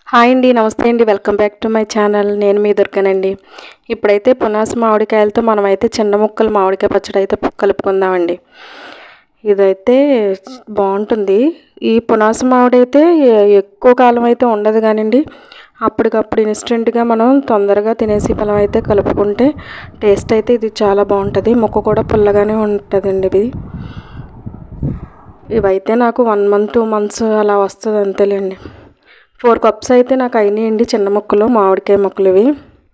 hi అండి నమస్తే అండి welcome back to my channel నేను మీ దుర్గనండి ఇప్పుడైతే పునాస మామిడికాయలతో మనమైతే చిన్న ముక్కలు మామిడికాయ పచ్చడి అయితే కలుపుకుందామండి ఇదైతే బాగుంటుంది ఈ పునాస మామిడి అయితే ఎ- ఎక్కువ కాలం అయితే ఉండదు కానివ్వండి అప్పటికప్పుడు ఇన్స్టెంట్గా మనం తొందరగా తినేసి ఫలం అయితే కలుపుకుంటే టేస్ట్ అయితే ఇది చాలా బాగుంటుంది ముక్క కూడా పుల్లగానే ఉంటుందండి ఇది ఇవైతే నాకు వన్ మంత్ టూ మంత్స్ అలా వస్తుంది అంతేలేండి ఫోర్ కప్స్ అయితే నాకు అయినాయండి చిన్న ముక్కలు మామిడికాయ ముక్కలు ఇవి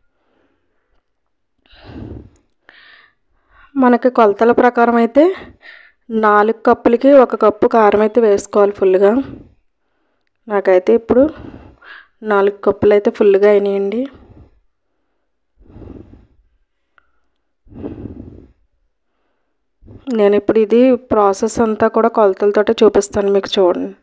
మనకి కొలతల ప్రకారం అయితే నాలుగు కప్పులకి ఒక కప్పు కారం అయితే వేసుకోవాలి ఫుల్గా నాకైతే ఇప్పుడు నాలుగు కప్పులు అయితే ఫుల్గా అయినాయండి నేను ఇప్పుడు ఇది ప్రాసెస్ అంతా కూడా కొలతలతోటే చూపిస్తాను మీకు చూడండి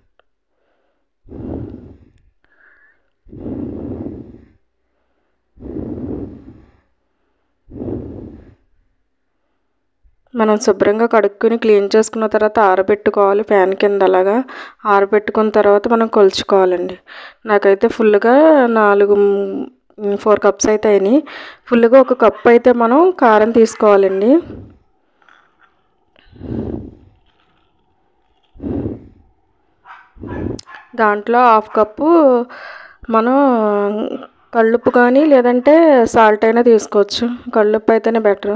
మనం శుభ్రంగా కడుక్కొని క్లీన్ చేసుకున్న తర్వాత ఆరబెట్టుకోవాలి ఫ్యాన్ కింద అలాగా ఆరబెట్టుకున్న తర్వాత మనం కొలుచుకోవాలండి నాకైతే ఫుల్గా నాలుగు ఫోర్ కప్స్ అయితే అయినాయి ఫుల్గా ఒక కప్ అయితే మనం కారం తీసుకోవాలండి దాంట్లో హాఫ్ కప్పు మనం కళ్ళుప్పు కానీ లేదంటే సాల్ట్ అయినా తీసుకోవచ్చు కళ్ళుప్పు అయితేనే బెటరు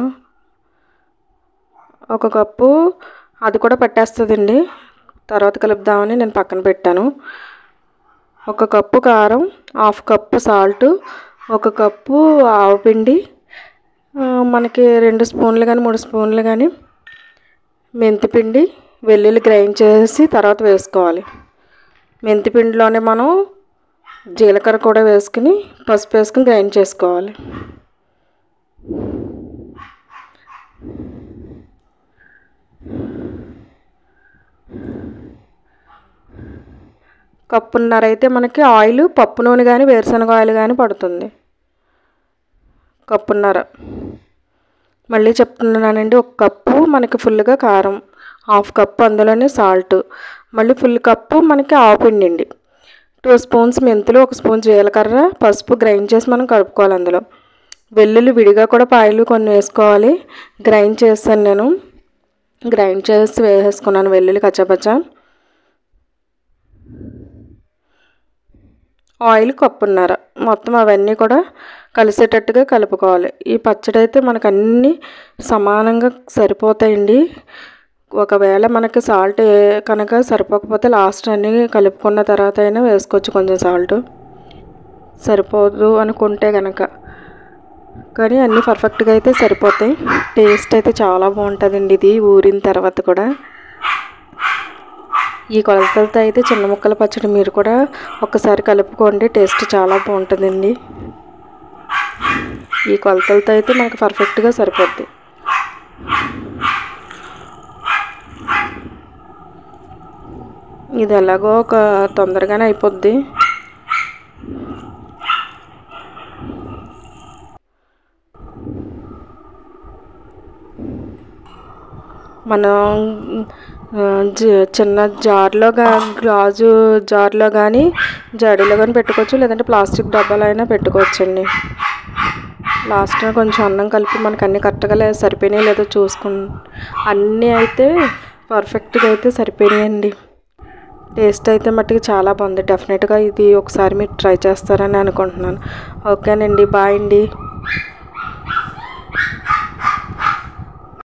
ఒక కప్పు అది కూడా పట్టేస్తుందండి తర్వాత కలుపుదామని నేను పక్కన పెట్టాను ఒక కప్పు కారం హాఫ్ కప్పు సాల్ట్ ఒక కప్పు ఆవపిండి ఆ, మనకి రెండు స్పూన్లు కానీ మూడు స్పూన్లు కానీ మెంతిపిండి వెల్లుల్లి గ్రైండ్ చేసి తర్వాత వేసుకోవాలి మెంతిపిండిలోనే మనం జీలకర్ర కూడా వేసుకుని పసుపు వేసుకుని గ్రైండ్ చేసుకోవాలి కప్పున్నర అయితే మనకి ఆయిల్ పప్పు నూనె కానీ వేరుశనగ ఆయిల్ కానీ పడుతుంది కప్పున్నర మళ్ళీ చెప్తున్నానండి ఒక కప్పు మనకి ఫుల్గా కారం హాఫ్ కప్పు అందులోనే సాల్ట్ మళ్ళీ ఫుల్ కప్పు మనకి ఆవుపిండి అండి టూ స్పూన్స్ మెంతులు ఒక స్పూన్ జీలకర్ర పసుపు గ్రైండ్ చేసి మనం కలుపుకోవాలి అందులో వెల్లుల్లి విడిగా కూడా పాయలు కొన్ని వేసుకోవాలి గ్రైండ్ చేస్తాను నేను గ్రైండ్ చేసి వేసేసుకున్నాను వెల్లుల్లి కచ్చపచ్చ ఆయిల్ కప్పున్నర మొత్తం అవన్నీ కూడా కలిసేటట్టుగా కలుపుకోవాలి ఈ పచ్చడి అయితే మనకు అన్నీ సమానంగా సరిపోతాయండి ఒకవేళ మనకి సాల్ట్ కనుక సరిపోకపోతే లాస్ట్ అన్నీ కలుపుకున్న తర్వాత అయినా వేసుకోవచ్చు కొంచెం సాల్ట్ సరిపోదు అనుకుంటే కనుక కానీ అన్నీ పర్ఫెక్ట్గా అయితే సరిపోతాయి టేస్ట్ అయితే చాలా బాగుంటుందండి ఇది ఊరిన తర్వాత కూడా ఈ కొలతలతో అయితే చిన్న ముక్కల పచ్చడి మీరు కూడా ఒక్కసారి కలుపుకోండి టేస్ట్ చాలా బాగుంటుందండి ఈ కొలతలతో అయితే మనకు పర్ఫెక్ట్గా సరిపోద్ది ఇది ఎలాగో ఒక తొందరగానే అయిపోద్ది మనం ఆ, జ- చిన్న జార్లో గా గాజు జార్లో కానీ జాడీలో కానీ పెట్టుకోవచ్చు లేదంటే ప్లాస్టిక్ డబ్బాలో అయినా పెట్టుకోవచ్చండి లాస్ట్లో కొంచెం అన్నం కలిపి మనకు అన్ని కరెక్ట్గా లే సరిపోయినాయి లేదో చూసుకుని అన్నీ అయితే పర్ఫెక్ట్గా అయితే సరిపోయినాయండి టేస్ట్ అయితే మట్టుకు చాలా బాగుంది డెఫినెట్గా ఇది ఒకసారి మీరు ట్రై చేస్తారని అనుకుంటున్నాను ఓకేనండి బాయ్ అండి